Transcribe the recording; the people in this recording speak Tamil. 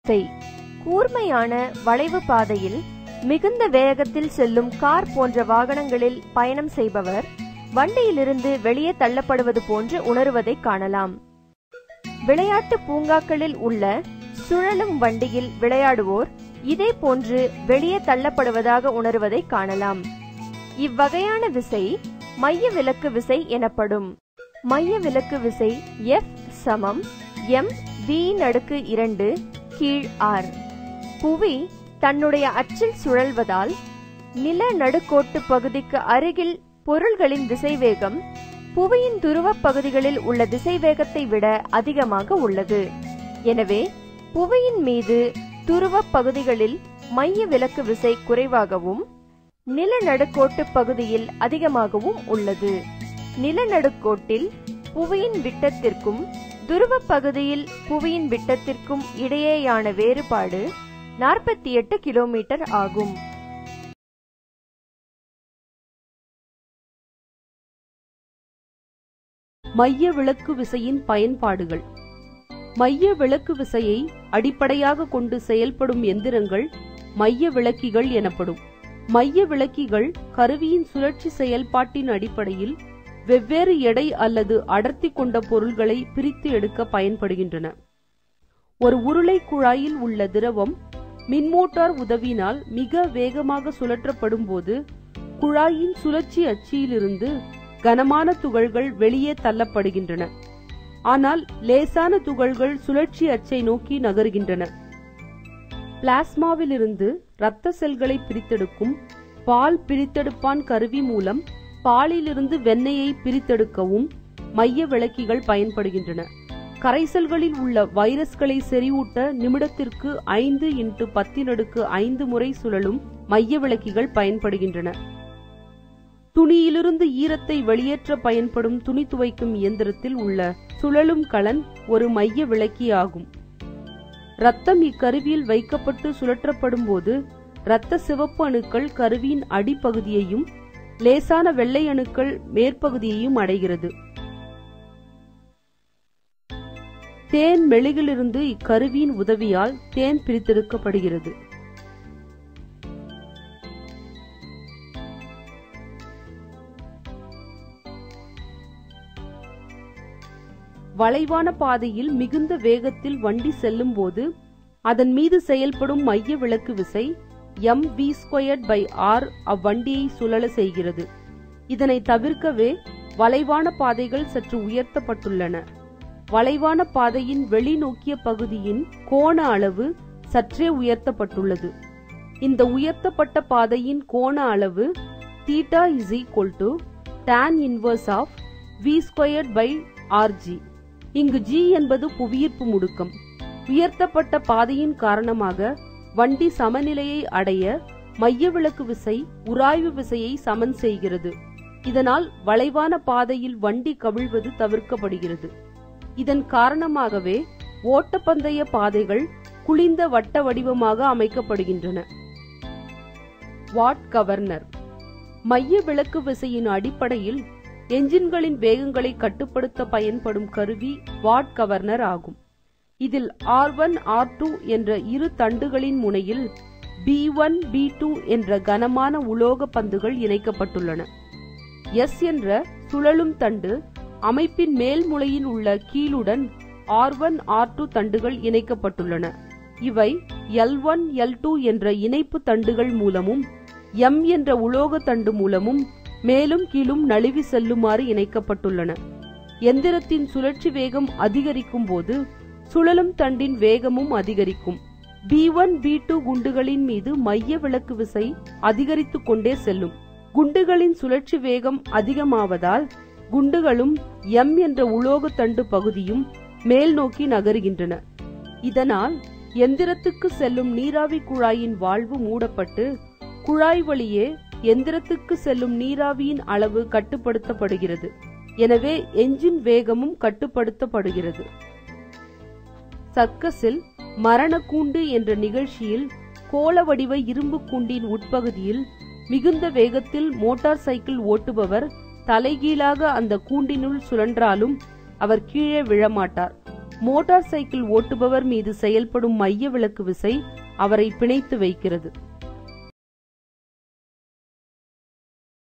விசை கூர்மையான வளைவு பாதையில் மிகுந்த வேகத்தில் செல்லும் கார் போன்ற வாகனங்களில் பயணம் செய்பவர் வண்டியிலிருந்து வெளியே தள்ளப்படுவது போன்று உணருவதை காணலாம் விளையாட்டு பூங்காக்களில் உள்ள சுழலும் வண்டியில் விளையாடுவோர் இதே போன்று வெளியே தள்ளப்படுவதாக உணருவதை காணலாம் இவ்வகையான விசை மைய விலக்கு விசை எனப்படும் மைய விலக்கு விசை F சமம் m v நடுக்கு இரண்டு கீழ் r புவி தன்னுடைய அச்சில் சுழல்வதால் நில நடுக்கோட்டு பகுதிக்கு அருகில் பொருள்களின் திசைவேகம் புவியின் துருவப் பகுதிகளில் உள்ள திசைவேகத்தை விட அதிகமாக உள்ளது எனவே புவியின் மீது துருவப் பகுதிகளில் மைய விலக்கு விசை குறைவாகவும் நிலநடுக்கோட்டு பகுதியில் அதிகமாகவும் உள்ளது நிலநடுக்கோட்டில் புவியின் விட்டத்திற்கும் துருவப் பகுதியில் புவியின் விட்டத்திற்கும் இடையேயான வேறுபாடு நாற்பத்தி எட்டு கிலோமீட்டர் ஆகும் மைய விளக்கு விசையின் பயன்பாடுகள் மைய விளக்கு விசையை அடிப்படையாக கொண்டு செயல்படும் எந்திரங்கள் மைய விளக்கிகள் எனப்படும் மைய விளக்கிகள் கருவியின் சுழற்சி செயல்பாட்டின் அடிப்படையில் வெவ்வேறு எடை அல்லது அடர்த்தி கொண்ட பொருள்களை பிரித்து எடுக்க பயன்படுகின்றன ஒரு உருளை குழாயில் உள்ள திரவம் மின்மோட்டார் உதவினால் மிக வேகமாக சுழற்றப்படும் போது குழாயின் சுழற்சி அச்சியிலிருந்து கனமான துகள்கள் வெளியே தள்ளப்படுகின்றன ஆனால் லேசான துகள்கள் சுழற்சி அச்சை நோக்கி நகர்கின்றன பிளாஸ்மாவிலிருந்து இரத்த செல்களை பிரித்தெடுக்கும் பால் பிரித்தெடுப்பான் கருவி மூலம் பாலிலிருந்து வெண்ணெயை பிரித்தெடுக்கவும் மைய விளக்கிகள் பயன்படுகின்றன கரைசல்களில் உள்ள வைரஸ்களை செறிவூட்ட நிமிடத்திற்கு ஐந்து இன்ட்டு பத்தினடுக்கு ஐந்து முறை சுழலும் மைய விளக்கிகள் பயன்படுகின்றன துணியிலிருந்து ஈரத்தை வெளியேற்ற பயன்படும் துணி துவைக்கும் இயந்திரத்தில் உள்ள சுழலும் கலன் ஒரு மைய விளக்கி ஆகும் ரத்தம் இக்கருவியில் வைக்கப்பட்டு சுழற்றப்படும் போது இரத்த சிவப்பு அணுக்கள் கருவியின் அடிப்பகுதியையும் லேசான வெள்ளை அணுக்கள் மேற்பகுதியையும் அடைகிறது தேன் மெழுகிலிருந்து இக்கருவியின் உதவியால் தேன் பிரித்தெடுக்கப்படுகிறது வளைவான பாதையில் மிகுந்த வேகத்தில் வண்டி செல்லும் போது அதன் மீது செயல்படும் மைய விளக்கு விசை M V squared by R அவ்வண்டியை சுழல செய்கிறது இதனை தவிர்க்கவே வளைவான பாதைகள் சற்று உயர்த்தப்பட்டுள்ளன வளைவான பாதையின் வெளிநோக்கிய பகுதியின் கோண அளவு சற்றே உயர்த்தப்பட்டுள்ளது இந்த உயர்த்தப்பட்ட பாதையின் கோண அளவு theta is equal to tan inverse of V squared by RG இங்கு ஜி என்பது புவியீர்ப்பு முடுக்கம் உயர்த்தப்பட்ட பாதையின் காரணமாக வண்டி சமநிலையை அடைய மையவிலக்கு விசை உராய்வு விசையை சமன் செய்கிறது இதனால் வளைவான பாதையில் வண்டி கவிழ்வது தவிர்க்கப்படுகிறது இதன் காரணமாகவே ஓட்டப்பந்தய பாதைகள் குளிந்த வட்ட வடிவமாக அமைக்கப்படுகின்றன வாட் கவர்னர் மைய விளக்கு விசையின் அடிப்படையில் என்ஜின்களின் வேகங்களை கட்டுப்படுத்த பயன்படும் கருவி வாட் கவர்னர் ஆகும் இதில் ஆர் ஒன் ஆர் டூ என்ற இரு தண்டுகளின் முனையில் பி ஒன் பி டூ என்ற கனமான உலோக பந்துகள் இணைக்கப்பட்டுள்ளன எஸ் என்ற சுழலும் தண்டு அமைப்பின் மேல் முளையில் உள்ள கீழுடன் ஆர் ஒன் ஆர் டூ தண்டுகள் இணைக்கப்பட்டுள்ளன இவை எல் ஒன் எல் டூ என்ற இணைப்பு தண்டுகள் மூலமும் எம் என்ற உலோக தண்டு மூலமும் மேலும் கீழும் நழுவி செல்லுமாறு இணைக்கப்பட்டுள்ளன எந்திரத்தின் சுழற்சி வேகம் அதிகரிக்கும் போது சுழலும் தண்டின் வேகமும் அதிகரிக்கும் பி ஒன் பி டூ குண்டுகளின் மீது மைய விளக்கு விசை அதிகரித்துக் கொண்டே செல்லும் குண்டுகளின் சுழற்சி வேகம் அதிகமாவதால் குண்டுகளும் எம் என்ற உலோக தண்டு பகுதியும் மேல் நோக்கி நகருகின்றன இதனால் எந்திரத்துக்கு செல்லும் நீராவி குழாயின் வாழ்வு மூடப்பட்டு குழாய் வழியே எந்திரத்துக்கு செல்லும் நீராவியின் அளவு கட்டுப்படுத்தப்படுகிறது எனவே என்ஜின் வேகமும் கட்டுப்படுத்தப்படுகிறது சர்க்கஸில் மரணக்கூண்டு என்ற நிகழ்ச்சியில் கோள வடிவ இரும்பு கூண்டின் உட்பகுதியில் மிகுந்த வேகத்தில் மோட்டார் சைக்கிள் ஓட்டுபவர் தலைகீழாக அந்த கூண்டினுள் சுழன்றாலும் அவர் கீழே விழமாட்டார் மோட்டார் சைக்கிள் ஓட்டுபவர் மீது செயல்படும் மைய விலக்கு விசை அவரை பிணைத்து வைக்கிறது